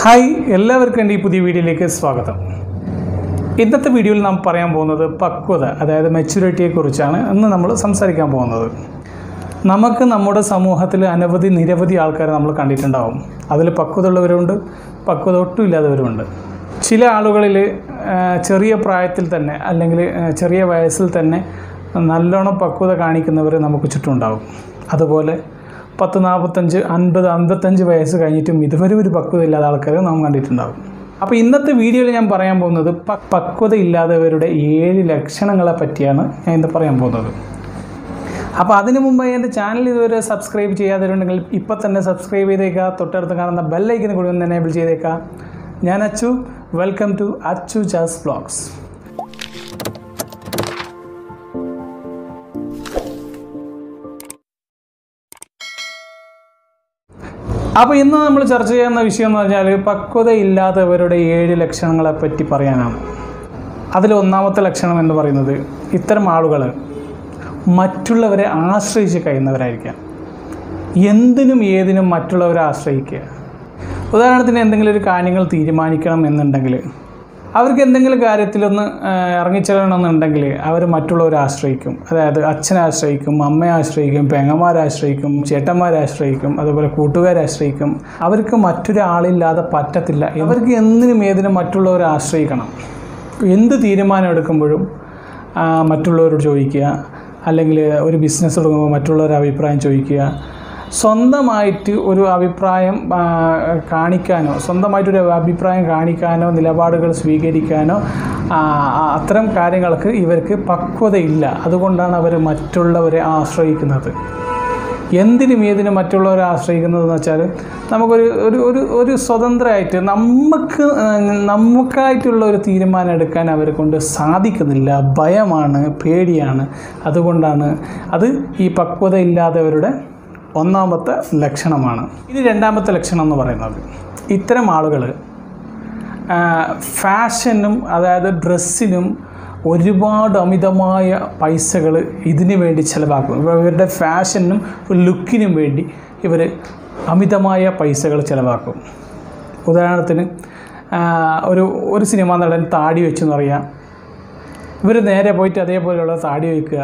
hi എല്ലാവർക്കും എൻ്റെ ഈ പുതിയ വീഡിയോയിലേക്ക് സ്വാഗതം ഇന്നത്തെ വീഡിയോയിൽ നാം പറയാൻ പോകുന്നത് പക്വത അതായത് മെച്യൂരിറ്റിയെക്കുറിച്ചാണ് ഇന്ന് നമ്മൾ സംസാരിക്കാൻ പോകുന്നത് നമുക്ക് നമ്മുടെ സമൂഹത്തിൽ അനവധി നിരവധി ആൾക്കാരെ നമ്മൾ കണ്ടിട്ടുണ്ടാവും അതിൽ പക്വത ഉള്ളവരുണ്ട് പക്വത ഒട്ടും ഇല്ലാത്തവരുമുണ്ട് ചില ആളുകളിൽ ആ, ചെറിയ പ്രായത്തിൽ തന്നെ അല്ലെങ്കിൽ ആ, ചെറിയ വയസ്സിൽ തന്നെ നല്ലോണം പക്വത കാണിക്കുന്നവർ നമുക്ക് ചുറ്റുമുണ്ടാവും അതുപോലെ പത്ത് നാൽപ്പത്തഞ്ച് അൻപത് അൻപത്തഞ്ച് വയസ്സ് കഴിഞ്ഞിട്ടും ഇതുവരെ ഒരു പക്വത ഇല്ലാത്ത ആൾക്കാരെ നാം കണ്ടിട്ടുണ്ടാവും അപ്പോൾ ഇന്നത്തെ വീഡിയോയിൽ ഞാൻ പറയാൻ പോകുന്നത് പ- പക്വത ഇല്ലാത്തവരുടെ ഏഴ് ലക്ഷണങ്ങളെ പറ്റിയാണ് ഞാൻ ഇന്ന് പറയാൻ പോകുന്നത് അപ്പോൾ അതിനു മുമ്പ് എൻ്റെ ചാനൽ ഇതുവരെ സബ്സ്ക്രൈബ് ചെയ്യാത്തവരുണ്ടെങ്കിൽ ഇപ്പം തന്നെ സബ്സ്ക്രൈബ് ചെയ്തേക്കുക തൊട്ടടുത്ത് കാണുന്ന ബെല്ലൈക്കിന് കൂടി ഒന്ന് എനേബിൾ ചെയ്തേക്കുക ഞാൻ Achu welcome to Achu Jas vlogs അപ്പോൾ ഇന്ന് നമ്മൾ ചർച്ച ചെയ്യുന്ന വിഷയം എന്ന് പറഞ്ഞാൽ പക്വതയില്ലാത്തവരുടെ ഏഴ് ലക്ഷണങ്ങളെ പറ്റി പറയാനാണ് അതിൽ ഒന്നാമത്തെ ലക്ഷണം എന്ന് പറയുന്നത് ഇത്തരം ആളുകൾ മറ്റുള്ളവരെ ആശ്രയിച്ച് കഴിയുന്നവരായിരിക്കാം എന്തിനും ഏതിനും മറ്റുള്ളവരെ ആശ്രയിക്കുക ഉദാഹരണത്തിന് എന്തെങ്കിലും ഒരു കാര്യങ്ങൾ തീരുമാനിക്കണം എന്നുണ്ടെങ്കിൽ അവർക്ക് എന്തെങ്കിലും കാര്യത്തിലൊന്ന് ആ, ഇറങ്ങിച്ചെല്ലണമെന്നുണ്ടെങ്കിൽ അവർ മറ്റുള്ളവരെ ആശ്രയിക്കും അതായത് അച്ഛനെ ആശ്രയിക്കും അമ്മയെ ആശ്രയിക്കും പെങ്ങന്മാരെ ആശ്രയിക്കും ചേട്ടന്മാരെ ആശ്രയിക്കും അതുപോലെ കൂട്ടുകാരെ ആശ്രയിക്കും അവർക്ക് മറ്റൊരാളില്ലാതെ പറ്റത്തില്ല അവർക്ക് എന്തിനും ഏതിനും മറ്റുള്ളവരെ ആശ്രയിക്കണം എന്ത് തീരുമാനം എടുക്കുമ്പോഴും ആ, മറ്റുള്ളവരോട് ചോദിക്കുക അല്ലെങ്കിൽ ഒരു ബിസിനസ് തുടങ്ങുമ്പോൾ മറ്റുള്ളവരുടെ അഭിപ്രായം ചോദിക്കുക സ്വന്തമായിട്ട് ഒരു അഭിപ്രായം ആ, കാണിക്കാനോ സ്വന്തമായിട്ടൊരു അഭിപ്രായം കാണിക്കാനോ നിലപാടുകൾ സ്വീകരിക്കാനോ ആ, ആ, അത്തരം കാര്യങ്ങൾക്ക് ഇവർക്ക് പക്വതയില്ല അതുകൊണ്ടാണ് അവർ മറ്റുള്ളവരെ ആശ്രയിക്കുന്നത് എന്തിനും ഏതിനും മറ്റുള്ളവരെ ആശ്രയിക്കുന്നതെന്ന് വെച്ചാൽ നമുക്കൊരു ഒരു ഒരു ഒരു സ്വതന്ത്രമായിട്ട് നമുക്ക് ഏഹ്, നമുക്കായിട്ടുള്ള ഒരു തീരുമാനം എടുക്കാൻ അവരെ കൊണ്ട് സാധിക്കുന്നില്ല ഭയമാണ് പേടിയാണ് അതുകൊണ്ടാണ് അത് ഈ പക്വത ഇല്ലാത്തവരുടെ ഒന്നാമത്തെ ലക്ഷണമാണ് ഇനി രണ്ടാമത്തെ ലക്ഷണം എന്ന് പറയുന്നത് ഇത്തരം ആളുകൾ ഫാഷനും അതായത് ഡ്രസ്സിനും ഒരുപാട് അമിതമായ പൈസകൾ ഇതിനു വേണ്ടി ചിലവാക്കും ഇവ- ഇവരുടെ ഫാഷനും ലുക്കിനും വേണ്ടി ഇവർ അമിതമായ പൈസകൾ ചിലവാക്കും ഉദാഹരണത്തിന് ആ, ഒരു ഒരു സിനിമാ നടൻ താടി വെച്ചെന്ന് പറയാം ഇവർ നേരെ പോയിട്ട് അതേപോലെയുള്ള താടി വയ്ക്കുക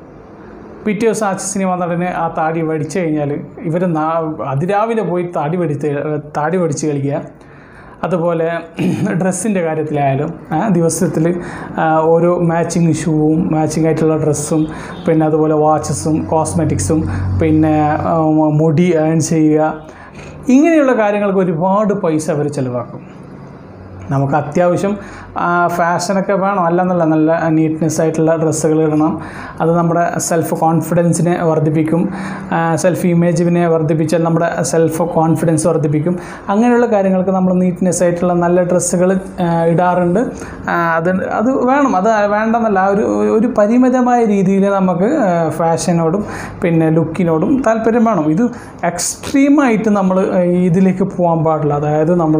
പിറ്റേ ദിവസം ആ സിനിമ നടന് ആ താടി വടിച്ചു കഴിഞ്ഞാൽ ഇവർ അതിരാവിലെ പോയി താടി വടിച്ച് താടി വടിച്ച് കളിക്കുക അതുപോലെ ഡ്രസ്സിൻ്റെ കാര്യത്തിലായാലും ദിവസത്തിൽ ഓരോ മാച്ചിങ് ഷൂവും മാച്ചിങ് ആയിട്ടുള്ള ഡ്രസ്സും പിന്നെ അതുപോലെ വാച്ചസും കോസ്മെറ്റിക്സും പിന്നെ ആ, മുടി ഏൺ ചെയ്യുക ഇങ്ങനെയുള്ള കാര്യങ്ങൾക്ക് ഒരുപാട് പൈസ അവർ ചിലവാക്കും നമുക്ക് അത്യാവശ്യം ആ, ഫാഷനൊക്കെ വേണം അല്ലെന്നല്ല നല്ല നീറ്റ്നെസ് ആയിട്ടുള്ള ഡ്രസ്സുകൾ ഇടണം അത് നമ്മുടെ സെൽഫ് കോൺഫിഡൻസിനെ വർദ്ധിപ്പിക്കും ആ, സെൽഫ് ഇമേജിനെ വർദ്ധിപ്പിച്ചാൽ നമ്മുടെ സെൽഫ് കോൺഫിഡൻസ് വർദ്ധിപ്പിക്കും അങ്ങനെയുള്ള കാര്യങ്ങൾക്ക് നമ്മൾ നീറ്റ്നെസ് ആയിട്ടുള്ള നല്ല ഡ്രസ്സുകൾ ഇടാറുണ്ട് ആ, അത് അത് വേണം അത് വേണ്ടെന്നല്ല ഒരു ഒരു പരിമിതമായ രീതിയിൽ നമുക്ക് ആ, ഫാഷനോടും പിന്നെ ലുക്കിനോടും താല്പര്യം വേണം ഇത് എക്സ്ട്രീമായിട്ട് നമ്മൾ ഇതിലേക്ക് പോകാൻ പാടില്ല അതായത് നമ്മൾ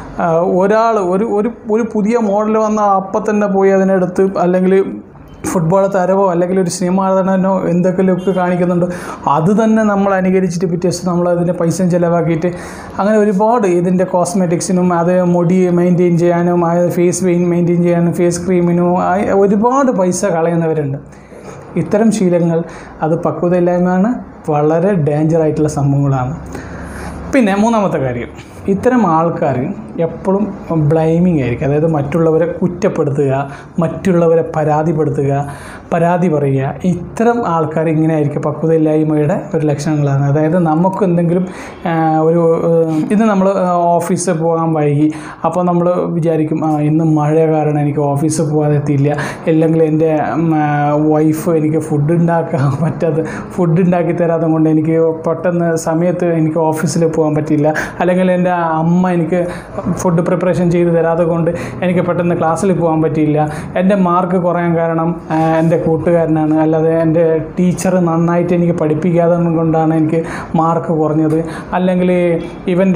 ഒരാൾ ഒരു ഒരു ഒരു പുതിയ മോഡൽ വന്നാൽ അപ്പം തന്നെ പോയി അതിനെടുത്ത് അല്ലെങ്കിൽ ഫുട്ബോൾ താരമോ അല്ലെങ്കിൽ ഒരു സിനിമാ നടനോ എന്തൊക്കെ ലുക്ക് കാണിക്കുന്നുണ്ടോ അത് തന്നെ നമ്മൾ അനുകരിച്ചിട്ട് പിറ്റേ ദിവസം നമ്മൾ അതിൻ്റെ പൈസയും ചിലവാക്കിയിട്ട് അങ്ങനെ ഒരുപാട് ഇതിൻ്റെ കോസ്മെറ്റിക്സിനും അത് മുടി മെയിൻറ്റെയിൻ ചെയ്യാനും ഫേസ് വെയിൻ മെയിൻറ്റെയിൻ ചെയ്യാനും ഫേസ് ക്രീമിനും ആ- ഒരുപാട് പൈസ കളയുന്നവരുണ്ട് ഇത്തരം ശീലങ്ങൾ അത് പക്വതയില്ലായ്മയാണ് വളരെ ഡേഞ്ചർ ആയിട്ടുള്ള സംഭവങ്ങളാണ് പിന്നെ മൂന്നാമത്തെ കാര്യം ഇത്തരം ആൾക്കാർ എപ്പോഴും ബ്ലൈമിങ് ആയിരിക്കും അതായത് മറ്റുള്ളവരെ കുറ്റപ്പെടുത്തുക മറ്റുള്ളവരെ പരാതിപ്പെടുത്തുക പരാതി പറയുക ഇത്തരം ആൾക്കാർ ഇങ്ങനെ ആയിരിക്കും പക്വതയില്ലായ്മയുടെ ഒരു ലക്ഷണങ്ങളാണ് അതായത് നമുക്ക് എന്തെങ്കിലും ആ, ഒരു ഏഹ്, ഇന്ന് നമ്മൾ ഓഫീസിൽ പോകാൻ വൈകി അപ്പോൾ നമ്മൾ വിചാരിക്കും ആ ഇന്ന് മഴ കാരണം എനിക്ക് ഓഫീസിൽ പോകാൻ എത്തിയില്ല അല്ലെങ്കിൽ എൻ്റെ വൈഫ് എനിക്ക് ഫുഡ് ഉണ്ടാക്കാൻ പറ്റാത്ത ഫുഡ് ഉണ്ടാക്കി തരാതെ കൊണ്ട് എനിക്ക് പെട്ടെന്ന് സമയത്ത് എനിക്ക് ഓഫീസിൽ പോകാൻ പറ്റില്ല അല്ലെങ്കിൽ എൻ്റെ അമ്മ എനിക്ക് ഫുഡ് പ്രിപ്പറേഷൻ ചെയ്ത് തരാതെ കൊണ്ട് എനിക്ക് പെട്ടെന്ന് ക്ലാസ്സിൽ പോകാൻ പറ്റിയില്ല എൻ്റെ മാർക്ക് കുറയാൻ കാരണം ആ, എൻ്റെ കൂട്ടുകാരനാണ് അല്ലാതെ എൻ്റെ ടീച്ചർ നന്നായിട്ട് എനിക്ക് പഠിപ്പിക്കാതെ കൊണ്ടാണ് എനിക്ക് മാർക്ക് കുറഞ്ഞത് അല്ലെങ്കിൽ ഇവൻ്റെ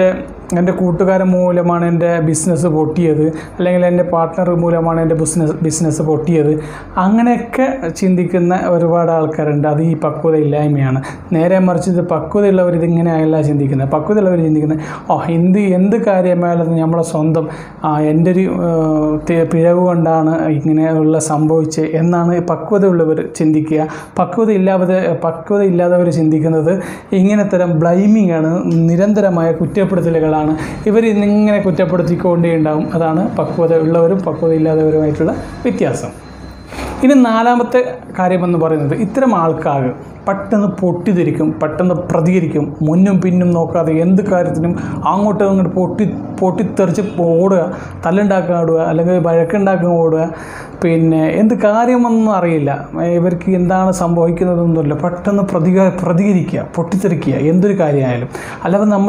എൻ്റെ കൂട്ടുകാരൻ മൂലമാണ് എൻ്റെ ബിസിനസ് പൊട്ടിയത് അല്ലെങ്കിൽ എൻ്റെ പാർട്ട്ണർ മൂലമാണ് എൻ്റെ ബിസിനസ് ബിസിനസ് പൊട്ടിയത് അങ്ങനെയൊക്കെ ചിന്തിക്കുന്ന ഒരുപാട് ആൾക്കാരുണ്ട് അത് ഈ പക്വത ഇല്ലായ്മയാണ് നേരെ മറിച്ച് ഇത് പക്വതയുള്ളവർ ഇതിങ്ങനെ അല്ല ചിന്തിക്കുന്നത് പക്വതയുള്ളവർ ചിന്തിക്കുന്നത് ഓ എന്ത് എന്ത് കാര്യമായാലും നമ്മളെ സ്വന്തം ആ, എൻ്റെ ഒരു ആ, തെ- പിഴവ് കൊണ്ടാണ് ഇങ്ങനെയുള്ള സംഭവിച്ചത് എന്നാണ് പക്വതയുള്ളവർ ചിന്തിക്കുക പക്വത ഇല്ലാതെ പക്വത ഇല്ലാത്തവർ ചിന്തിക്കുന്നത് ഇങ്ങനെ തരം ബ്ലൈമിംഗ് ആണ് നിരന്തരമായ കുറ്റപ്പെടുത്തലുകളാണ് ഇവർ ഇന്നിങ്ങനെ കുറ്റപ്പെടുത്തിക്കൊണ്ടേ ഉണ്ടാവും അതാണ് പക്വത ഉള്ളവരും പക്വത ഇല്ലാത്തവരുമായിട്ടുള്ള വ്യത്യാസം ഇനി നാലാമത്തെ കാര്യമെന്ന് പറയുന്നത് ഇത്തരം ആൾക്കാർ പെട്ടെന്ന് പൊട്ടിത്തിരിക്കും പെട്ടെന്ന് പ്രതികരിക്കും മുന്നും പിന്നും നോക്കാതെ എന്ത് കാര്യത്തിനും അങ്ങോട്ടും ഇങ്ങോട്ട് പൊട്ടി പൊട്ടിത്തെറിച്ച് ഓടുക തല്ലുണ്ടാക്കാൻ ഓടുക അല്ലെങ്കിൽ വഴക്കുണ്ടാക്കാൻ ഓടുക പിന്നെ എന്ത് കാര്യമൊന്നും അറിയില്ല ഇവർക്ക് എന്താണ് സംഭവിക്കുന്നതൊന്നുമില്ല പെട്ടെന്ന് പ്രതിക പ്രതികരിക്കുക പൊട്ടിത്തെറിക്കുക എന്തൊരു കാര്യമായാലും അല്ലാതെ നമ്മൾ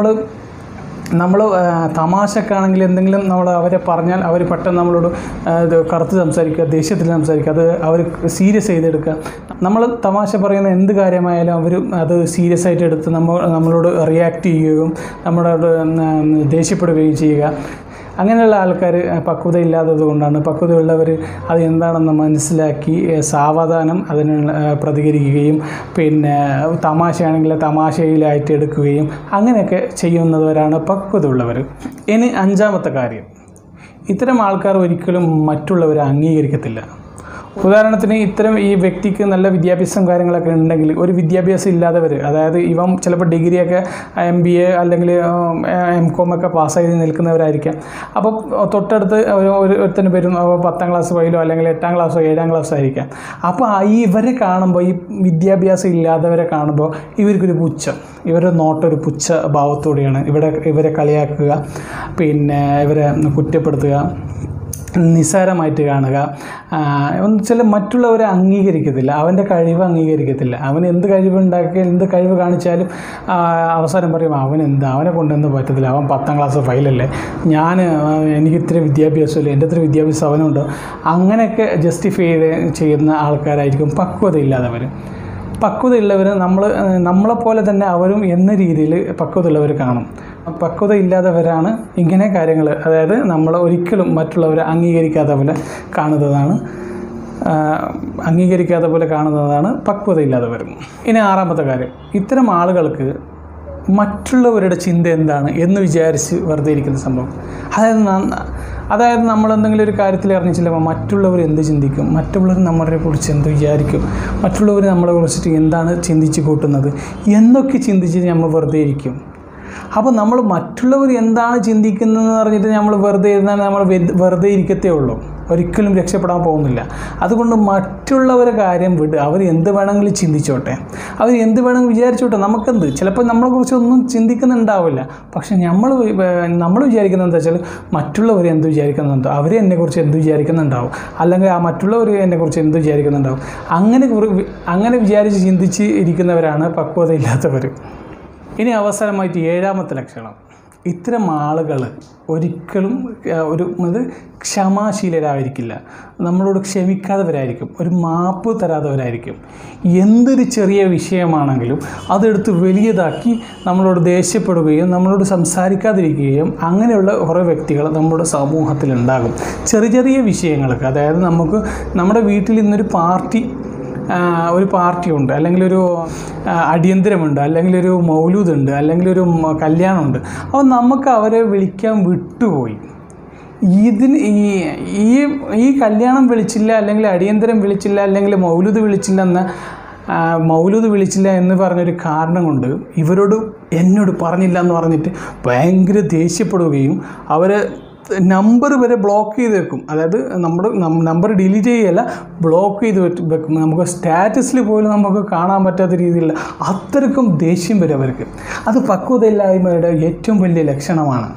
നമ്മൾ തമാശക്കാണെങ്കിൽ എന്തെങ്കിലും നമ്മൾ അവരെ പറഞ്ഞാൽ അവർ പെട്ടെന്ന് നമ്മളോട് ആ, ഇത് കറുത്ത് സംസാരിക്കുക ദേഷ്യത്തിൽ സംസാരിക്കുക അത് അവർ സീരിയസ് ചെയ്തെടുക്കുക നമ്മൾ തമാശ പറയുന്ന എന്ത് കാര്യമായാലും അവർ അത് സീരിയസ് ആയിട്ട് എടുത്ത് നമ്മൾ നമ്മളോട് റിയാക്ട് ചെയ്യുകയും നമ്മളോട് ഉം, ദേഷ്യപ്പെടുകയും ചെയ്യുക അങ്ങനെയുള്ള ആൾക്കാർ പക്വത ഇല്ലാത്തത് കൊണ്ടാണ് പക്വതയുള്ളവർ അത് എന്താണെന്ന് മനസ്സിലാക്കി ഏഹ്, സാവധാനം അതിന് ഏഹ്, പ്രതികരിക്കുകയും പിന്നെ തമാശയാണെങ്കിൽ തമാശയിലായിട്ട് എടുക്കുകയും അങ്ങനെയൊക്കെ ചെയ്യുന്നവരാണ് പക്വതയുള്ളവർ ഇനി അഞ്ചാമത്തെ കാര്യം ഇത്തരം ആൾക്കാർ ഒരിക്കലും മറ്റുള്ളവരെ അംഗീകരിക്കത്തില്ല ഉദാഹരണത്തിന് ഇത്തരം ഈ വ്യക്തിക്ക് നല്ല വിദ്യാഭ്യാസം കാര്യങ്ങളൊക്കെ ഉണ്ടെങ്കിൽ ഒരു വിദ്യാഭ്യാസം ഇല്ലാത്തവർ അതായത് ഇവൻ ചിലപ്പോൾ ഡിഗ്രിയൊക്കെ എം ബി എ അല്ലെങ്കിൽ എം കോം ഒക്കെ പാസ്സായി നിൽക്കുന്നവരായിരിക്കാം അപ്പോൾ തൊട്ടടുത്ത് ഒരു ഒരു ഒരുത്തന് വരും അപ്പോൾ പത്താം ക്ലാസ് ഫൈലോ അല്ലെങ്കിൽ എട്ടാം ക്ലാസ്സോ ഏഴാം ക്ലാസ്സോ ആയിരിക്കാം അപ്പോൾ ആ ഈ ഇവരെ കാണുമ്പോൾ ഈ വിദ്യാഭ്യാസം ഇല്ലാത്തവരെ കാണുമ്പോൾ ഇവർക്കൊരു പുച്ഛം ഇവരുടെ നോട്ടൊരു പുച്ഛ ഭാവത്തോടെയാണ് ഇവിടെ ഇവരെ കളിയാക്കുക പിന്നെ ഇവരെ കുറ്റപ്പെടുത്തുക നിസ്സാരമായിട്ട് കാണുക ചില മറ്റുള്ളവരെ അംഗീകരിക്കത്തില്ല അവൻ്റെ കഴിവ് അംഗീകരിക്കത്തില്ല അവൻ എന്ത് കഴിവുണ്ടാക്കി എന്ത് കഴിവ് കാണിച്ചാലും ആ, അവസാനം പറയും അവൻ എന്താ അവനെ കൊണ്ടൊന്നും പറ്റത്തില്ല അവൻ പത്താം ക്ലാസ് ഫൈലല്ലേ ഞാൻ ആ, എനിക്ക് ഇത്ര വിദ്യാഭ്യാസമില്ല എൻ്റെ ഇത്ര വിദ്യാഭ്യാസം അവനുണ്ട് അങ്ങനെയൊക്കെ ജസ്റ്റിഫൈ ചെയ്യുന്ന ആൾക്കാരായിരിക്കും പക്വതയില്ലാത്തവർ പക്വതയുള്ളവർ നമ്മൾ നമ്മളെപ്പോലെ തന്നെ അവരും എന്ന രീതിയിൽ പക്വതയുള്ളവർ കാണും പക്വത ഇല്ലാത്തവരാണ് ഇങ്ങനെ കാര്യങ്ങൾ അതായത് നമ്മൾ ഒരിക്കലും മറ്റുള്ളവരെ അംഗീകരിക്കാത്ത പോലെ കാണുന്നതാണ് ആ, അംഗീകരിക്കാത്ത പോലെ കാണുന്നതാണ് പക്വതയില്ലാത്തവർ ഇനി ആറാമത്തെ കാര്യം ഇത്തരം ആളുകൾക്ക് മറ്റുള്ളവരുടെ ചിന്ത എന്താണ് എന്ന് വിചാരിച്ച് വെറുതെ ഇരിക്കുന്ന സംഭവം അതായത് നന്ന- അതായത് നമ്മൾ എന്തെങ്കിലും ഒരു കാര്യത്തിൽ ഇറങ്ങി ചെല്ലുമ്പോൾ മറ്റുള്ളവർ എന്ത് ചിന്തിക്കും മറ്റുള്ളവർ നമ്മളെ കുറിച്ച് എന്ത് വിചാരിക്കും മറ്റുള്ളവർ നമ്മളെ കുറിച്ചിട്ട് എന്താണ് ചിന്തിച്ച് കൂട്ടുന്നത് എന്നൊക്കെ ചിന്തിച്ച് നമ്മൾ വെറുതെ ഇരിക്കും അപ്പോൾ നമ്മൾ മറ്റുള്ളവർ എന്താണ് ചിന്തിക്കുന്നതെന്ന് പറഞ്ഞിട്ട് നമ്മൾ വെറുതെ ഇരുന്നാൽ നമ്മൾ വെ- വെറുതെ ഇരിക്കത്തേ ഉള്ളൂ ഒരിക്കലും രക്ഷപ്പെടാൻ പോകുന്നില്ല അതുകൊണ്ട് മറ്റുള്ളവരെ കാര്യം വിട് അവർ എന്ത് വേണമെങ്കിലും ചിന്തിച്ചോട്ടെ അവർ എന്ത് വേണമെങ്കിലും വിചാരിച്ചോട്ടെ നമുക്കെന്ത് ചിലപ്പോൾ നമ്മളെക്കുറിച്ച് ഒന്നും ചിന്തിക്കുന്നുണ്ടാവില്ല പക്ഷെ നമ്മൾ നമ്മൾ വിചാരിക്കുന്നത് എന്താ വെച്ചാൽ മറ്റുള്ളവർ എന്ത് വിചാരിക്കുന്നുണ്ടോ അവർ എന്നെക്കുറിച്ച് എന്ത് വിചാരിക്കുന്നുണ്ടാവും അല്ലെങ്കിൽ ആ മറ്റുള്ളവർ എന്നെക്കുറിച്ച് എന്ത് വിചാരിക്കുന്നുണ്ടാവും അങ്ങനെ കുറി- അങ്ങനെ വിചാരിച്ച് ചിന്തിച്ച് ഇരിക്കുന്നവരാണ് പക്വതയില്ലാത്തവർ ഇനി അവസാനമായിട്ട് ഏഴാമത്തെ ലക്ഷണം ഇത്തരം ആളുകൾ ഒരിക്കലും ആ, ഒരു ഇത് ക്ഷമാശീലരായിരിക്കില്ല നമ്മളോട് ക്ഷമിക്കാത്തവരായിരിക്കും ഒരു മാപ്പ് തരാത്തവരായിരിക്കും എന്തൊരു ചെറിയ വിഷയമാണെങ്കിലും അതെടുത്ത് വലിയതാക്കി നമ്മളോട് ദേഷ്യപ്പെടുകയും നമ്മളോട് സംസാരിക്കാതിരിക്കുകയും അങ്ങനെയുള്ള കുറേ വ്യക്തികൾ നമ്മുടെ സമൂഹത്തിലുണ്ടാകും ചെറിയ ചെറിയ വിഷയങ്ങൾക്ക് അതായത് നമുക്ക് നമ്മുടെ വീട്ടിൽ ഇന്നൊരു പാർട്ടി ആ, ഒരു പാർട്ടിയുണ്ട് അല്ലെങ്കിൽ ഒരു ആ, അടിയന്തരമുണ്ട് അല്ലെങ്കിൽ ഒരു മൗലൂദുണ്ട് അല്ലെങ്കിൽ ഒരു മ- കല്യാണമുണ്ട് അപ്പോൾ നമുക്ക് അവരെ വിളിക്കാൻ വിട്ടുപോയി ഇതിന് ഈ ഈ ഈ കല്യാണം വിളിച്ചില്ല അല്ലെങ്കിൽ അടിയന്തരം വിളിച്ചില്ല അല്ലെങ്കിൽ മൗലൂദ് വിളിച്ചില്ല എന്ന ആ, മൗലൂദ് വിളിച്ചില്ല എന്ന് പറഞ്ഞൊരു കാരണം കൊണ്ട് ഇവരോട് എന്നോട് പറഞ്ഞില്ല എന്ന് പറഞ്ഞിട്ട് ഭയങ്കര ദേഷ്യപ്പെടുകയും അവരെ നമ്പർ വരെ ബ്ലോക്ക് ചെയ്ത് വെക്കും അതായത് നമ്മുടെ നമ്പർ ഡിലീറ്റ് ചെയ്യല്ല ബ്ലോക്ക് ചെയ്ത് വെച്ച് വെക്കും നമുക്ക് സ്റ്റാറ്റസിൽ പോലും നമുക്ക് കാണാൻ പറ്റാത്ത രീതിയിലുള്ള അത്രയ്ക്കും ദേഷ്യം വരും അവർക്ക് അത് പക്വതയില്ലായ്മയുടെ ഏറ്റവും വലിയ ലക്ഷണമാണ്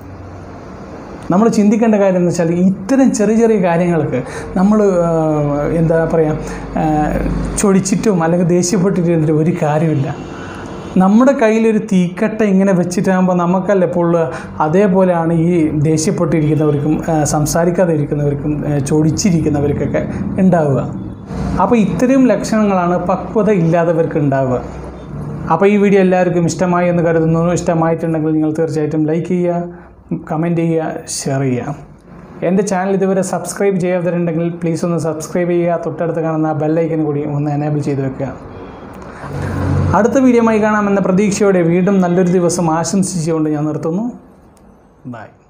നമ്മൾ ചിന്തിക്കേണ്ട കാര്യം എന്ന് വെച്ചാൽ ഇത്തരം ചെറിയ ചെറിയ കാര്യങ്ങൾക്ക് നമ്മൾ ആ, എന്താ പറയുക ആ, ചൊടിച്ചിട്ടും അല്ലെങ്കിൽ ദേഷ്യപ്പെട്ടിട്ട് ഒരു കാര്യമില്ല നമ്മുടെ കയ്യിലൊരു തീക്കട്ട ഇങ്ങനെ വെച്ചിട്ടാകുമ്പോൾ നമുക്കല്ല പൊള്ളുക അതേപോലെയാണ് ഈ ദേഷ്യപ്പെട്ടിരിക്കുന്നവർക്കും ആ, സംസാരിക്കാതെ ഇരിക്കുന്നവർക്കും ആ, ചൊടിച്ചിരിക്കുന്നവർക്കൊക്കെ ഉണ്ടാവുക അപ്പോൾ ഇത്തരം ലക്ഷണങ്ങളാണ് പക്വത ഇല്ലാത്തവർക്ക് ഉണ്ടാവുക അപ്പോൾ ഈ വീഡിയോ എല്ലാവർക്കും ഇഷ്ടമായി എന്ന് കരുതുന്നു ഇഷ്ടമായിട്ടുണ്ടെങ്കിൽ നിങ്ങൾ തീർച്ചയായിട്ടും ലൈക്ക് ചെയ്യുക കമൻറ്റ് ചെയ്യുക ഷെയർ ചെയ്യുക എൻ്റെ ചാനൽ ഇതുവരെ സബ്സ്ക്രൈബ് ചെയ്യാത്തവരുണ്ടെങ്കിൽ പ്ലീസ് ഒന്ന് സബ്സ്ക്രൈബ് ചെയ്യുക തൊട്ടടുത്ത് കാണുന്ന ബെല്ലൈക്കൻ കൂടി ഒന്ന് എനേബിൾ ചെയ്ത് വെക്കുക അടുത്ത വീഡിയോമായി കാണാമെന്ന പ്രതീക്ഷയോടെ വീണ്ടും നല്ലൊരു ദിവസം ആശംസിച്ചുകൊണ്ട് ഞാൻ നിർത്തുന്നു ബൈ